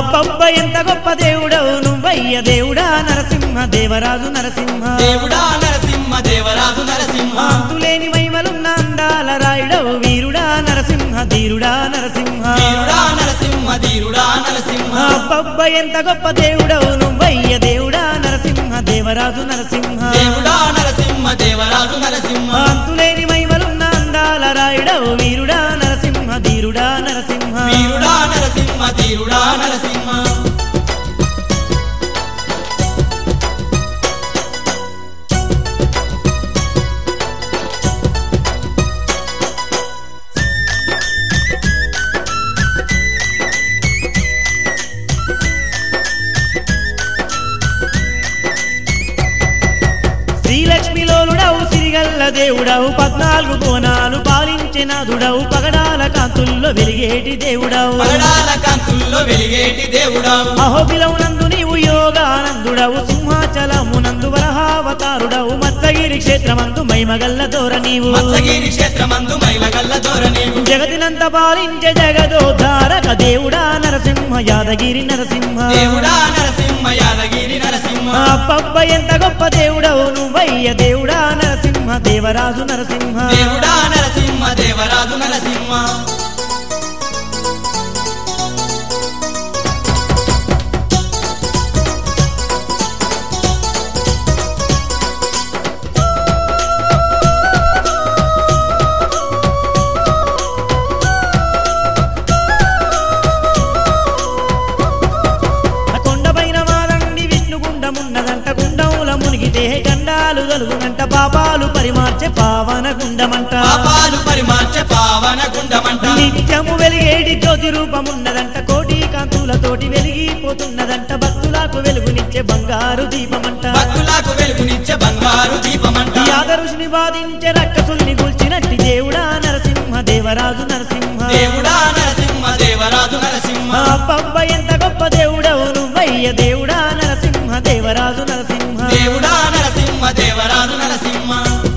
అబ్బబ్బ ఎంత గొప్ప దేవుడవు నువ్వయ్య దేవుడా నరసింహ దేవరాజు నరసింహ దేవుడా నరసింహ దేవరాజు నరసింహ అంతులేని మహిమలున్న అందాల రాయుడవు వీరుడా నరసింహ ధీరుడా నరసింహ వీరుడా నరసింహ ధీరుడా నరసింహ అబ్బబ్బ ఎంత గొప్ప దేవుడవు నువ్వయ్య దేవుడా నరసింహ దేవరాజు నరసింహ దేవుడా నరసింహ దేవరాజు నరసింహ అంతులేని మహిమలున్న అందాల రాయుడవు వీరుడా నరసింహ ధీరుడా నరసింహ వీరుడా నరసింహ ధీరుడా నరసింహ శ్రీలక్ష్మిలోలుడవు సిరిగల్ల దేవుడవు పద్నాలుగు కోణాలు పాలించే నాదుడవు పగడాల కాంతుల్లో వెలిగేటి దేవుడవు పగడాల కాంతుల్లో వెలిగేటి దేవుడావు అహోబిలవునందు నీవు యోగానందుడవు సింహాచలమునందు వరహావతారుడవు మత్సగిరి క్షేత్రమందు మైమగల్ల దోర నీవు మత్సగిరి క్షేత్రమందు మైలగల్ల ధోరణివు జగతినంత పాలించే జగదోధారక దేవుడా నరసింహ యాదగిరి నరసింహ దేవుడా నరసింహ యాదగిరి నరసింహ అబ్బబ్బ ఎంత గొప్ప దేవుడవు నువ్వయ్య దేవుడా నరసింహ దేవరాజు నరసింహ దేవుడా నరసింహ దేవరాజు నరసింహ ఆ కొండపైన మాదండి విష్ణుగుండమున్నదంట గుండముల మునిగితే గండాలు గలుగునంట పాపాలు పరిమార్చే పావన గుండమంట పాపాలు పరిమార్చ పావన గుండమంట నిత్యము వెలిగేటి జ్యోతి రూపమున్నదంట కోటి కాంతులతోటి వెలిగిపోతున్నదంట భక్తులకు వెలుగునిచ్చే బంగారు దీపమంట భక్తులకు వెలుగునిచ్చే బంగారు దీపమంట ఈ ఆదరుషుని బాధించే రక్కసుల్ని గుల్చినట్టి దేవుడా నరసింహ దేవరాజు నరసింహ దేవుడా నరసింహ దేవరాజు నరసింహ అబ్బబ్బ ఎంత గొప్ప దేవుడవు నువ్వయ్య దేవుడా నరసింహ దేవరాజు నరసింహ దేవుడా నరసింహ దేవరాజు నరసింహ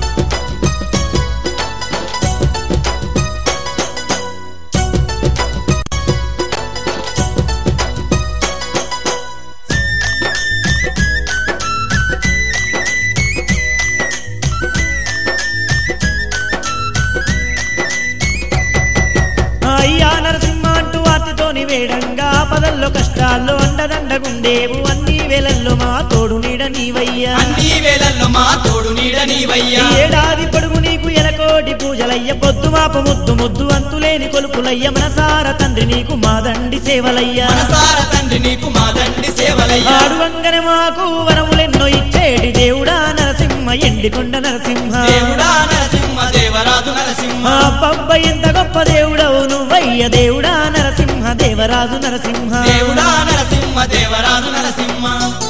అయ్యా నరసింహ అంటూ ఆర్తితోని వేడంగా ఆపదల్లో కష్టాల్లో అండదండగుండేవు అన్ని వేలల్లో మా తోడు నీడ నీవయ్యా అన్ని వేళల్లో మా తోడు నీడ ఈ నీవయ్యా ఏడాది పొడుగు నీకు ఎలకోటి పూజలయ్య పొద్దు మాప ముద్దు ముద్దు అంతులేని కొలుపులయ్య మనసార తండ్రి నీకు మాదండి సేవలయ్యా మనసార తండ్రి నీకు మా దండి సేవలయ్యా ఆడు వంగన మాకు వరములెన్నో ఇచ్చేటి దేవుడా నరసింహ ఎండికొండ నరసింహ దేవుడా నరసింహ దేవరాజు నరసింహ అబ్బబ్బ ఎంత గొప్ప దేవుడవు నువ్వయ్య దేవుడా నరసింహ దేవరాజు నరసింహ దేవుడా నరసింహ దేవరాజు నరసింహ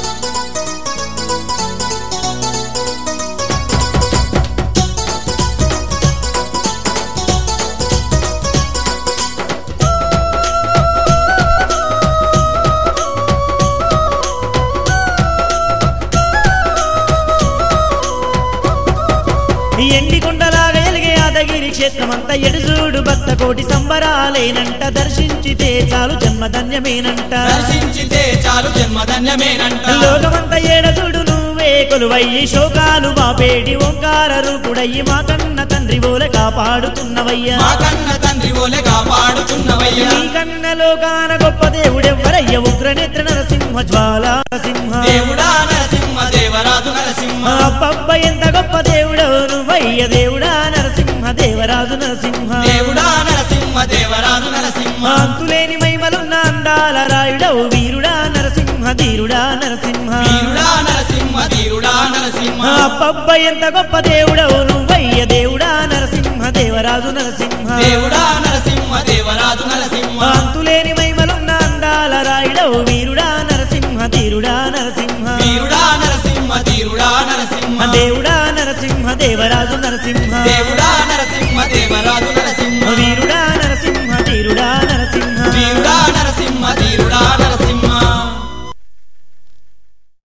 ఈ ఎండి కొండలాగా ఎలిగే యాదగిరి క్షేత్రమంతా ఎడుజూడు భక్త కోటి సంబరాలేనంట దర్శించితే చాలు జన్మధన్యమేనంట దర్శించితే చాలు జన్మధన్యమేనంట లోకమంతా ఏడజుడు నువ్వే కొలువయ్యి శోకాలు బాపేడి ఓంకార రూపుడయ్యి మా కన్న తండ్రి ఓల కాపాడుతున్నవయ్యా మా కన్న తండ్రి ఓలే కాపాడుతున్నవయ్యా నీ కన్న లోకాన గొప్ప దేవుడెవ్వరయ్య ఉగ్రనేత్ర నరసింహ జ్వాల సింహ దేవుడా నరసింహ దేవరాజు నరసింహ అబ్బబ్బ ఎంత గొప్ప దేవుడవు నువ్వయ్య దేవుడా నరసింహ దేవరాజు నరసింహ దేవుడా నరసింహ దేవరాజు నరసింహ అంతులేని మహిమలున్న అందాల రాయుడవు వీరుడా నరసింహ ధీరుడా నరసింహ వీరుడా నరసింహ ధీరుడా నరసింహ అబ్బబ్బ ఎంత గొప్ప దేవుడవు నువ్వయ్య దేవుడా నరసింహ దేవరాజు నరసింహ దేవుడా నరసింహ దేవరాజు నరసింహ అంతులేని మహిమలున్న అందాల రాయుడవు వీరుడా నరసింహ ధీరుడా నరసింహ వీరుడా నరసింహ ధీరుడా నరసింహ దేవుడా నరసింహ దేవరాజు నరసింహ దేవుడా నరసింహ దేవరాజు